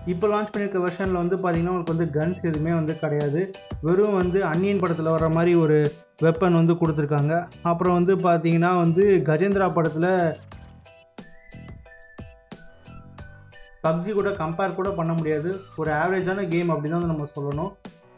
இப்போ லான்ச் பண்ணியிருக்க வெர்ஷனில் வந்து பார்த்தீங்கன்னா உங்களுக்கு வந்து கன்ஸ் எதுவுமே வந்து கிடையாது வெறும் வந்து அன்னியன் படத்தில் வர மாதிரி ஒரு வெப்பன் வந்து கொடுத்துருக்காங்க அப்புறம் வந்து பார்த்தீங்கன்னா வந்து கஜேந்திரா படத்தில் பப்ஜி கூட கம்பேர் கூட பண்ண முடியாது ஒரு ஆவரேஜான கேம் அப்படின்னு தான் நம்ம சொல்லணும்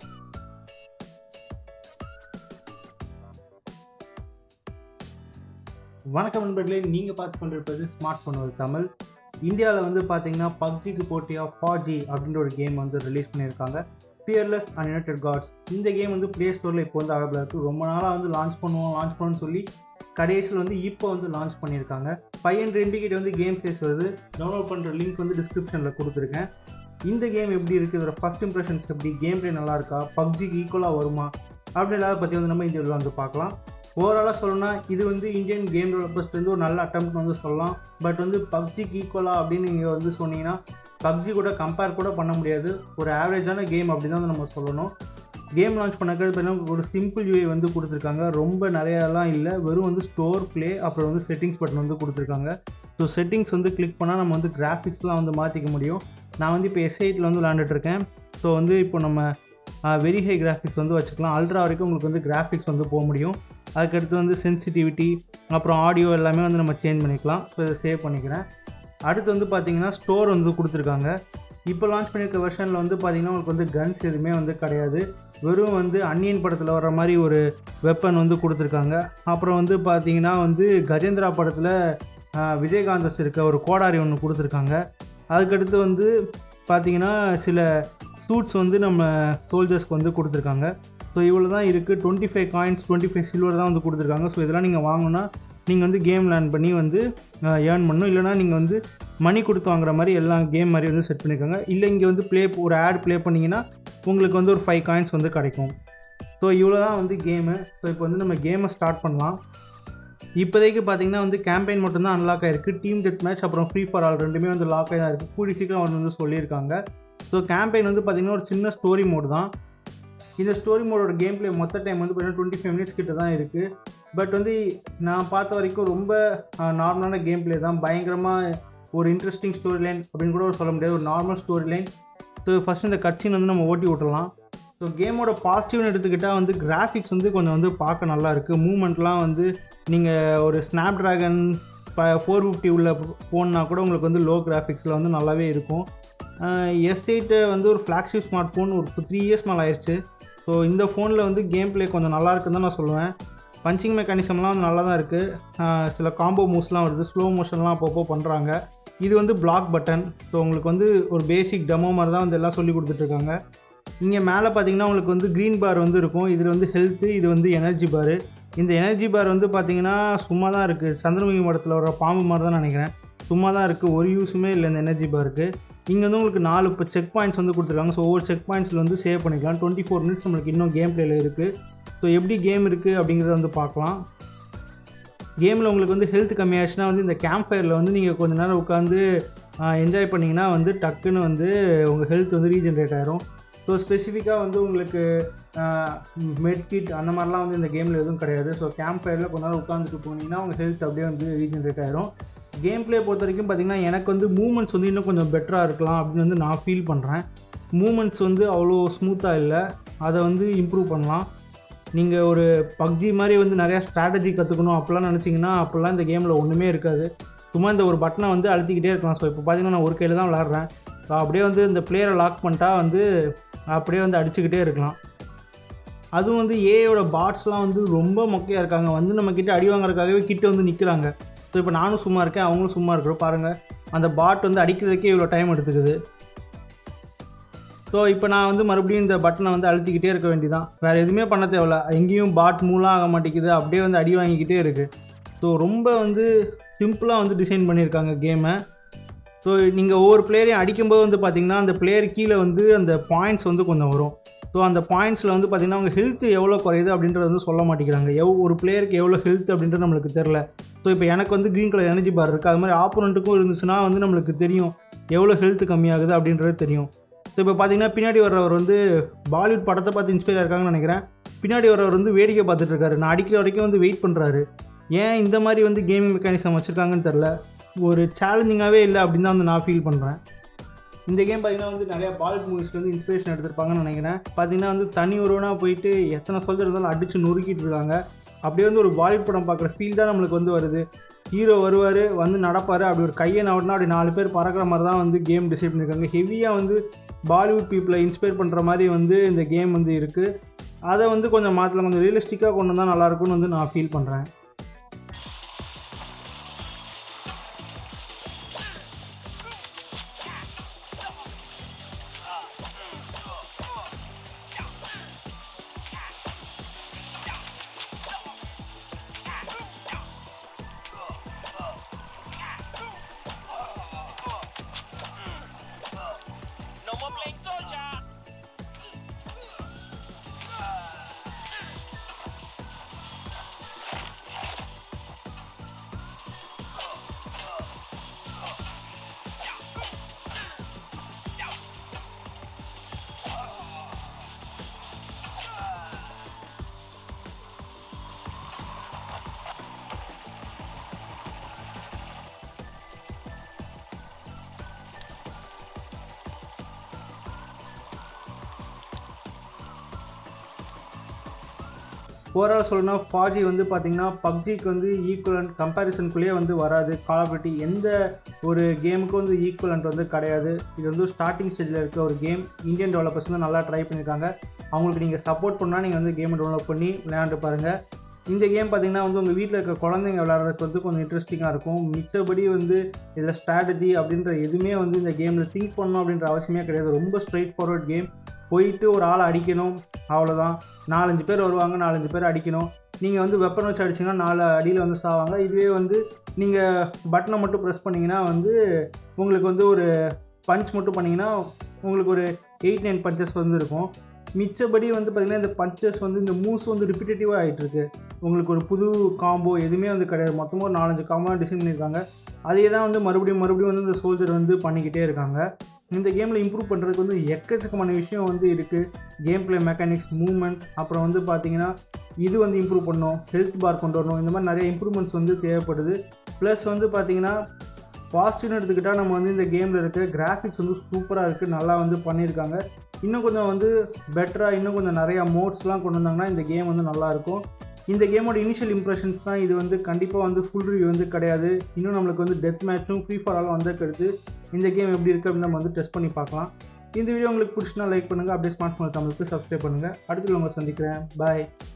வணக்கம் நண்பர்களே நீங்கள் பார்த்து கொண்டிருப்பது ஸ்மார்ட் ஃபோன் ஒரு தமிழ் இந்தியாவில் வந்து பார்த்தீங்கன்னா பப்ஜிக்கு போட்டியாக ஃபாஜி அப்படின்ற ஒரு கேம் வந்து ரிலீஸ் பண்ணியிருக்காங்க ஃபியர்லெஸ் அன்யூனைடட் காட்ஸ் இந்த கேம் வந்து ப்ளே ஸ்டோரில் இப்போ வந்து அவைலபிளாக இருக்குது ரொம்ப நாளாக வந்து லான்ச் பண்ணுவோம் லான்ச் பண்ணுவோம்னு சொல்லி கடைசியில் வந்து இப்போ வந்து லான்ச் பண்ணியிருக்காங்க ஃபைவ் ஹண்ட்ரட் எம்பிகிட்ட வந்து கேம் சேஸ் வருது டவுன்லோட் பண்ணுற லிங்க் வந்து டிஸ்கிரிப்ஷனில் கொடுத்துருக்கேன் இந்த கேம் எப்படி இருக்குது இதோட ஃபஸ்ட் இம்ப்ரெஷன்ஸ் எப்படி கேம் ப்ளே நல்லா இருக்கா பப்ஜிக்கு ஈக்குவலாக வருமா அப்படி இல்லாத பற்றி வந்து நம்ம இந்த இதில் வந்து பார்க்கலாம் ஓவராலாக சொல்லணும்னா இது வந்து இந்தியன் கேம் டெவலப்பர்ஸ்லேருந்து ஒரு நல்ல அட்டம் வந்து சொல்லலாம் பட் வந்து பப்ஜிக்கு ஈக்குவலாக அப்படின்னு நீங்கள் வந்து சொன்னீங்கன்னா பப்ஜி கூட கம்பேர் கூட பண்ண முடியாது ஒரு ஆவரேஜான கேம் அப்படின்னு தான் நம்ம சொல்லணும் கேம் லான்ச் பண்ணக்கிறது பார்த்தீங்கன்னா ஒரு சிம்பிள் யூஐ வந்து கொடுத்துருக்காங்க ரொம்ப நிறையாலாம் இல்லை வெறும் வந்து ஸ்டோர் ப்ளே அப்புறம் வந்து செட்டிங்ஸ் பட்டன் வந்து கொடுத்துருக்காங்க ஸோ செட்டிங்ஸ் வந்து கிளிக் பண்ணால் நம்ம வந்து கிராஃபிக்ஸ்லாம் வந்து மாற்றிக்க முடியும் நான் வந்து இப்போ எஸ்ஐட்டில் வந்து விளாண்டுட்ருக்கேன் ஸோ வந்து இப்போ நம்ம வெரி ஹை கிராஃபிக்ஸ் வந்து வச்சுக்கலாம் அல்ட்ரா வரைக்கும் உங்களுக்கு வந்து கிராஃபிக்ஸ் வந்து போக முடியும் அதுக்கடுத்து வந்து சென்சிட்டிவிட்டி அப்புறம் ஆடியோ எல்லாமே வந்து நம்ம சேஞ்ச் பண்ணிக்கலாம் ஸோ இதை சேவ் பண்ணிக்கிறேன் அடுத்து வந்து பார்த்தீங்கன்னா ஸ்டோர் வந்து கொடுத்துருக்காங்க இப்போ லான்ச் பண்ணியிருக்க வெர்ஷனில் வந்து பார்த்தீங்கன்னா உங்களுக்கு வந்து கன்ஸ் எதுவுமே வந்து கிடையாது வெறும் வந்து அன்னியன் படத்தில் வர மாதிரி ஒரு வெப்பன் வந்து கொடுத்துருக்காங்க அப்புறம் வந்து பார்த்தீங்கன்னா வந்து கஜேந்திரா படத்தில் விஜயகாந்த் வச்சுருக்க ஒரு கோடாரி ஒன்று கொடுத்துருக்காங்க அதுக்கடுத்து வந்து பார்த்தீங்கன்னா சில சூட்ஸ் வந்து நம்ம சோல்ஜர்ஸ்க்கு வந்து கொடுத்துருக்காங்க ஸோ இவ்வளோ தான் இருக்குது twenty five coins twenty five silver தான் வந்து கொடுத்துருக்காங்க ஸோ இதெல்லாம் நீங்கள் வாங்கினா நீங்கள் வந்து கேம் லேர்ன் பண்ணி வந்து ஏர்ன் பண்ணணும் இல்லைனா நீங்கள் வந்து மணி கொடுத்து வாங்குற மாதிரி எல்லா கேம் மாதிரி வந்து செட் பண்ணியிருக்காங்க இல்லை இங்கே வந்து ப்ளே ஒரு ஆட் ப்ளே பண்ணிங்கன்னா உங்களுக்கு வந்து ஒரு ஃபைவ் காயின்ஸ் வந்து கிடைக்கும் ஸோ இவ்வளோ தான் வந்து கேமு ஸோ இப்போ வந்து நம்ம கேமை ஸ்டார்ட் பண்ணலாம் இப்போதைக்கு பார்த்தீங்கன்னா வந்து கேம்பெயின் மட்டும்தான் அன்லாக் ஆயிருக்கு டீம் டெத் மேட்ச் அப்புறம் ஃப்ரீ ஃபார் ஆல் ரெண்டுமே வந்து லாக் ஆகி தான் இருக்குது கூடி சீக்கிரம் அவர் வந்து சொல்லியிருக்காங்க ஸோ கேம்பெயின் வந்து பார்த்திங்கன்னா ஒரு சின்ன ஸ்டோரி மோடு தான் இந்த ஸ்டோரி மோடோட கேம் பிளே மொத்த டைம் வந்து பார்த்தீங்கன்னா டுவெண்ட்டி ஃபைவ் மினிட்ஸ் கிட்ட தான் இருக்குது பட் வந்து நான் பார்த்த வரைக்கும் ரொம்ப நார்மலான கேம் பிளே தான் பயங்கரமாக ஒரு இன்ட்ரெஸ்டிங் ஸ்டோரி லைன் அப்படின்னு கூட சொல்ல முடியாது ஒரு normal story line so first இந்த கட்சின் வந்து நம்ம ஓட்டி விட்டுறலாம் ஸோ கேமோட பாசிட்டிவ்னு எடுத்துக்கிட்டால் வந்து கிராஃபிக்ஸ் வந்து கொஞ்சம் வந்து பார்க்க நல்லா இருக்குது மூமெண்ட்லாம் வந்து நீங்கள் ஒரு ஸ்னாப் ட்ராகன் ஃபோர் ஃபிஃப்டி உள்ள ஃபோன்னா கூட உங்களுக்கு வந்து லோ கிராஃபிக்ஸில் வந்து நல்லாவே இருக்கும் எஸ் எயிட்டு வந்து ஒரு ஃப்ளாக்ஷிப் ஸ்மார்ட் ஃபோன் ஒரு த்ரீ இயர்ஸ் மேலே ஆயிடுச்சு ஸோ இந்த ஃபோனில் வந்து கேம் ப்ளே கொஞ்சம் நல்லா இருக்குன்னு தான் நான் சொல்லுவேன் பஞ்சிங் மெக்கானிசம்லாம் வந்து நல்லா தான் இருக்குது சில காம்போ மூவ்ஸ்லாம் வருது ஸ்லோ மோஷன்லாம் அப்பப்போ பண்ணுறாங்க இது வந்து பிளாக் பட்டன் ஸோ உங்களுக்கு வந்து ஒரு பேசிக் டெமோ மாதிரி தான் வந்து எல்லாம் சொல்லி கொடுத்துட்ருக்காங்க இங்கே மேலே பார்த்தீங்கன்னா உங்களுக்கு வந்து க்ரீன் பார் வந்து இருக்கும் இதில் வந்து ஹெல்த்து இது வந்து எனர்ஜி பார் இந்த எனர்ஜி பார் வந்து பார்த்தீங்கன்னா சும்மா தான் இருக்குது சந்திரமுகி மடத்தில் வர பாம்பு மாதிரி தான் நினைக்கிறேன் சும்மா தான் இருக்குது ஒரு யூஸுமே இல்லை இந்த எனர்ஜி பாருக்கு இங்கே வந்து உங்களுக்கு நாலு இப்போ செக் பாயிண்ட்ஸ் வந்து கொடுத்துருக்காங்க ஸோ ஒவ்வொரு செக் பாயிண்ட்ஸில் வந்து சேவ் பண்ணிக்கலாம் டுவெண்ட்டி ஃபோர் மினிட்ஸ் நம்மளுக்கு இன்னும் கேம் பிளேயில் இருக்குது ஸோ எப்படி கேம் இருக்குது அப்படிங்கிறத வந்து பார்க்கலாம் கேமில் உங்களுக்கு வந்து ஹெல்த் கம்மியாச்சுன்னா வந்து இந்த கேம்ப் ஃபயரில் வந்து நீங்கள் கொஞ்ச நேரம் உட்காந்து என்ஜாய் பண்ணிங்கன்னா வந்து டக்குன்னு வந்து உங்கள் ஹெல்த் வந்து ரீஜென்ரேட் ஆயிரும் ஸோ ஸ்பெசிஃபிக்காக வந்து உங்களுக்கு மெட் கிட் அந்த மாதிரிலாம் வந்து இந்த கேமில் எதுவும் கிடையாது ஸோ கேம்ப் ஃபயரில் கொஞ்ச நேரம் உட்காந்துட்டு போனீங்கன்னா உங்கள் ஹெல்த் அப்படியே வந்து ரீஜென்ரேட் ஆயிரும் கேம் ப்ளே பொறுத்த வரைக்கும் பார்த்திங்கன்னா எனக்கு வந்து மூமெண்ட்ஸ் வந்து இன்னும் கொஞ்சம் பெட்டராக இருக்கலாம் அப்படின்னு வந்து நான் ஃபீல் பண்ணுறேன் மூமெண்ட்ஸ் வந்து அவ்வளோ ஸ்மூத்தாக இல்லை அதை வந்து இம்ப்ரூவ் பண்ணலாம் நீங்கள் ஒரு பப்ஜி மாதிரி வந்து நிறையா ஸ்ட்ராட்டஜி கற்றுக்கணும் அப்படிலாம் நினச்சிங்கன்னா அப்படிலாம் இந்த கேமில் ஒன்றுமே இருக்காது சும்மா இந்த ஒரு பட்டனை வந்து அழுத்திக்கிட்டே இருக்கலாம் ஸோ இப்போ பார்த்தீங்கன்னா நான் ஒரு கையில் தான் விளாட்றேன் ஸோ அப்படியே வந்து இந்த பிளேயரை லாக் பண்ணிட்டா வந்து அப்படியே வந்து அடிச்சுக்கிட்டே இருக்கலாம் அதுவும் வந்து ஏயோட பாட்ஸ்லாம் வந்து ரொம்ப மொக்கையாக இருக்காங்க வந்து நம்ம கிட்ட அடி வாங்குறதுக்காகவே கிட்ட வந்து நிற்கிறாங்க ஸோ இப்போ நானும் சும்மா இருக்கேன் அவங்களும் சும்மா இருக்கிறோம் பாருங்கள் அந்த பாட் வந்து அடிக்கிறதுக்கே இவ்வளோ டைம் எடுத்துக்குது ஸோ இப்போ நான் வந்து மறுபடியும் இந்த பட்டனை வந்து அழுத்திக்கிட்டே இருக்க வேண்டியதான் வேறு எதுவுமே பண்ண தேவையில்ல எங்கேயும் பாட் மூலாம் ஆக மாட்டேங்குது அப்படியே வந்து அடி வாங்கிக்கிட்டே இருக்குது ஸோ ரொம்ப வந்து சிம்பிளாக வந்து டிசைன் பண்ணியிருக்காங்க கேமை ஸோ நீங்கள் ஒவ்வொரு பிளேயரையும் அடிக்கும்போது வந்து பார்த்திங்கன்னா அந்த பிளேயர் கீழே வந்து அந்த பாயிண்ட்ஸ் வந்து கொஞ்சம் வரும் ஸோ அந்த பாயிண்ட்ஸில் வந்து பார்த்திங்கன்னா அவங்க ஹெல்த் எவ்வளோ குறையுது அப்படின்றது வந்து சொல்ல மாட்டேங்கிறாங்க எவ் ஒரு பிளேயருக்கு எவ்வளோ ஹெல்த் அப்படின்றது நம்மளுக்கு தெரில ஸோ இப்போ எனக்கு வந்து க்ரீன் கலர் எனர்ஜி பார் இருக்குது அது மாதிரி ஆப்போனண்ட்டுக்கும் இருந்துச்சுன்னா வந்து நம்மளுக்கு தெரியும் எவ்வளோ ஹெல்த் கம்மியாகுது அப்படின்றது தெரியும் ஸோ இப்போ பார்த்தீங்கன்னா பின்னாடி வர்றவர் வந்து பாலிவுட் படத்தை பார்த்து இன்ஸ்பயர் இருக்காங்கன்னு நினைக்கிறேன் பின்னாடி வர்றவர் வந்து வேடிக்கை பார்த்துட்டு இருக்காரு நான் அடிக்கிற வரைக்கும் வந்து வெயிட் பண்ணுறாரு ஏன் இந்த மாதிரி வந்து கேமிங் மெக்கானிசம் வச்சுருக்காங்கன்னு தெரில ஒரு சேலஞ்சிங்காகவே இல்லை அப்படின்னு தான் வந்து நான் ஃபீல் பண்ணுறேன் இந்த கேம் பார்த்தீங்கன்னா வந்து நிறைய பாலிவுட் மூவிஸ்ல வந்து இன்ஸ்பிரேஷன் எடுத்திருப்பாங்கன்னு நினைக்கிறேன் பார்த்தீங்கன்னா வந்து தனி ஒருவனாக போயிட்டு எத்தனை சோல்ஜர் இருந்தாலும் அடிச்சு நொறுக்கிட்டு இருக்காங்க அப்படியே வந்து ஒரு பாலிவுட் படம் பார்க்குற ஃபீல் தான் நம்மளுக்கு வந்து வருது ஹீரோ வருவார் வந்து நடப்பார் அப்படி ஒரு கையை நவட்டினா அப்படி நாலு பேர் பறக்கிற மாதிரி தான் வந்து கேம் டிசைட் பண்ணியிருக்காங்க ஹெவியாக வந்து பாலிவுட் பீப்புளை இன்ஸ்பயர் பண்ணுற மாதிரி வந்து இந்த கேம் வந்து இருக்குது அதை வந்து கொஞ்சம் மாற்றலாம் கொஞ்சம் ரியலிஸ்டிக்காக கொண்டு வந்தால் நல்லாயிருக்கும்னு வந்து நான் ஃபீல் பண்ணுறேன் No more playing soldier. Overall சொல்லணும்னா ஃபாஜி வந்து பார்த்தீங்கன்னா பப்ஜிக்கு வந்து ஈக்குவலண்ட் கம்பேரிசனுக்குள்ளேயே வந்து வராது காலபிலிட்டி எந்த ஒரு கேமுக்கும் வந்து ஈக்குவலண்ட் வந்து கிடையாது இது வந்து ஸ்டார்டிங் ஸ்டேஜில் இருக்க ஒரு கேம் இந்தியன் டெவலப்பர்ஸ் வந்து நல்லா ட்ரை பண்ணியிருக்காங்க அவங்களுக்கு நீங்கள் சப்போர்ட் பண்ணால் நீங்கள் வந்து கேமை டெவலப் பண்ணி விளையாண்டு பாருங்கள் இந்த கேம் பார்த்தீங்கன்னா வந்து உங்கள் வீட்டில் இருக்க குழந்தைங்க விளையாடுறதுக்கு வந்து கொஞ்சம் இன்ட்ரெஸ்டிங்காக இருக்கும் மிச்சபடி வந்து இதில் ஸ்ட்ராட்டஜி அப்படின்ற எதுவுமே வந்து இந்த கேமில் திங்க் பண்ணணும் அப்படின்ற அவசியமே கிடையாது ரொம்ப ஸ்ட்ரைட் ஃபார்வர்ட் கேம் போயிட்டு ஒரு ஆளை அடிக்கணும் அவ்வளோதான் நாலஞ்சு பேர் வருவாங்க நாலஞ்சு பேர் அடிக்கணும் நீங்கள் வந்து வெப்பன் வச்சு அடிச்சிங்கன்னா நாலு அடியில் வந்து சாவாங்க இதுவே வந்து நீங்கள் பட்டனை மட்டும் ப்ரெஸ் பண்ணிங்கன்னா வந்து உங்களுக்கு வந்து ஒரு பஞ்ச் மட்டும் பண்ணிங்கன்னா உங்களுக்கு ஒரு எயிட் நைன் பஞ்சஸ் வந்து இருக்கும் மிச்சபடி வந்து பார்த்திங்கன்னா இந்த பஞ்சஸ் வந்து இந்த மூவ்ஸ் வந்து ரிப்பிட்டேட்டிவாக ஆகிட்டுருக்கு உங்களுக்கு ஒரு புது காம்போ எதுவுமே வந்து கிடையாது மொத்தமாக ஒரு நாலஞ்சு காம்போ டிசைன் பண்ணியிருக்காங்க அதே தான் வந்து மறுபடியும் மறுபடியும் வந்து இந்த சோல்ஜர் வந்து பண்ணிக்கிட்டே இருக்காங்க இந்த கேமில் இம்ப்ரூவ் பண்ணுறதுக்கு வந்து எக்கச்சக்கமான விஷயம் வந்து இருக்குது கேம் ப்ளே மெக்கானிக்ஸ் மூவ்மெண்ட் அப்புறம் வந்து பார்த்தீங்கன்னா இது வந்து இம்ப்ரூவ் பண்ணணும் ஹெல்த் பார் கொண்டு வரணும் இந்த மாதிரி நிறைய இம்ப்ரூவ்மெண்ட்ஸ் வந்து தேவைப்படுது ப்ளஸ் வந்து பார்த்தீங்கன்னா பாசிட்டிவ்னு எடுத்துக்கிட்டால் நம்ம வந்து இந்த கேமில் இருக்க கிராஃபிக்ஸ் வந்து சூப்பராக இருக்குது நல்லா வந்து பண்ணியிருக்காங்க இன்னும் கொஞ்சம் வந்து பெட்டராக இன்னும் கொஞ்சம் நிறையா மோட்ஸ்லாம் கொண்டு வந்தாங்கன்னா இந்த கேம் வந்து நல்லாயிருக்கும் இந்த கேமோட இனிஷியல் இம்ப்ரெஷன்ஸ் தான் இது வந்து கண்டிப்பாக வந்து ஃபுல் ரிவ்யூ வந்து கிடையாது இன்னும் நம்மளுக்கு வந்து டெத் மேட்ச்சும் ஃப்ரீ ஃபாரெல்லாம் வந்ததுக்கு இந்த கேம் எப்படி இருக்குது அப்படின்னு நம்ம வந்து டெஸ்ட் பண்ணி பார்க்கலாம் இந்த வீடியோ உங்களுக்கு பிடிச்சினா லைக் பண்ணுங்கள் அப்படியே ஸ்மார்ட் ஃபோன் தமிழுக்கு சப்ஸ்கிரைப் பண்ணுங்கள் அடுத்து உங்களை சந்திக்கிறேன் பாய்